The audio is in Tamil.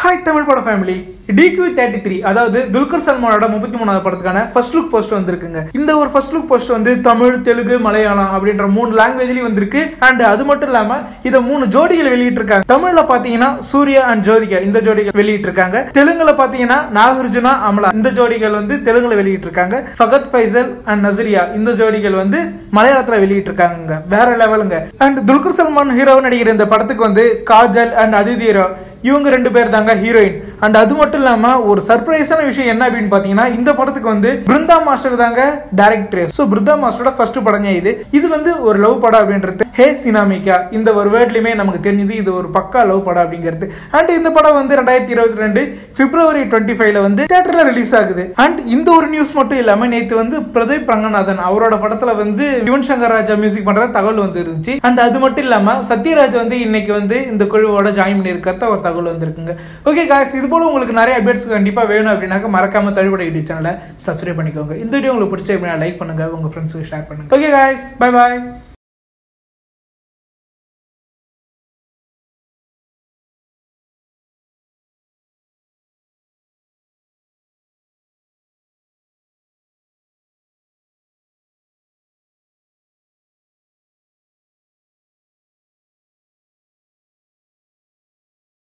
ஹாய் தமிழ் பட ஃபேமிலி டிக்யூ தேர்ட்டி த்ரீ அதாவது துல்கர் சல்மானோட முப்பத்தி மூணாவது படத்துக்கான ஃபர்ஸ்ட் லுக் போஸ்ட் வந்திருக்குங்க இந்த ஒரு ஃபர்ஸ்ட் லுக் போஸ்ட் வந்து தமிழ் தெலுங்கு மலையாளம் அப்படின்ற மூணு லாங்குவேஜ்லயும் வந்திருக்கு அண்ட் அது மட்டும் இல்லாம இதை மூணு ஜோடிகள் வெளியிட்டிருக்காங்க தமிழ்ல பாத்தீங்கன்னா சூர்யா அண்ட் ஜோதிகா இந்த ஜோடிகள் வெளியிட்டிருக்காங்க தெலுங்குல பாத்தீங்கன்னா நாகார்ஜுனா அமலா இந்த ஜோடிகள் வந்து தெலுங்குல வெளியிட்டிருக்காங்க ஃபகத் ஃபைசல் அண்ட் நசரியா இந்த ஜோடிகள் வந்து மலையாளத்துல வெளியிட்டிருக்காங்க வேற லெவலுங்க அண்ட் துல்கர் சல்மான் ஹீரோ நடிக்கிற இந்த படத்துக்கு வந்து காஜல் அண்ட் அதிதி ஹீரோ இவங்க ரெண்டு பேர் தாங்க ஹீரோயின் அண்ட் அது மட்டும் இல்லாம ஒரு சர்ப்ரைஸான விஷயம் என்ன அப்படின்னு பாத்தீங்கன்னா இந்த படத்துக்கு வந்து பிருந்தா மாஸ்டர் தாங்க டேரக்டர் ஸோ பிருந்தா மாஸ்டரோட ஃபர்ஸ்ட் படங்க இது இது வந்து ஒரு லவ் படம் அப்படின்றது ஹே சினாமிகா இந்த ஒரு வேர்ட்லயுமே நமக்கு தெரிஞ்சது இது ஒரு பக்கா லவ் படம் அப்படிங்கிறது அண்ட் இந்த படம் வந்து ரெண்டாயிரத்தி இருபத்தி ரெண்டு பிப்ரவரி டுவெண்ட்டி ஃபைவ்ல வந்து தியேட்டர்ல ரிலீஸ் ஆகுது அண்ட் இந்த ஒரு நியூஸ் மட்டும் இல்லாம நேத்து வந்து பிரதீப் ரங்கநாதன் அவரோட படத்துல வந்து யுவன் சங்கர் ராஜா மியூசிக் பண்ற தகவல் வந்து இருந்துச்சு அண்ட் அது மட்டும் இல்லாம சத்யராஜ் வந்து இன்னைக்கு வந்து இந்த குழுவோட ஜாயின் பண்ணியிருக்கிறத ஒரு தகவல் வந்திருக்குங்க ஓகே காய்ஸ் இது போல உங்களுக்கு நிறைய அப்டேட்ஸ் கண்டிப்பா வேணும் அப்படின்னாக்க மறக்காம தழுபட யூடியூப் சேனலை சப்ஸ்கிரைப் பண்ணிக்கோங்க இந்த வீடியோ உங்களுக்கு பிடிச்ச லைக் பண்ணுங்க உங்க ஃப்ரெண்ட்ஸுக்கு ஷேர் பண்ணுங்க ஓகே காய்ஸ் பை பாய்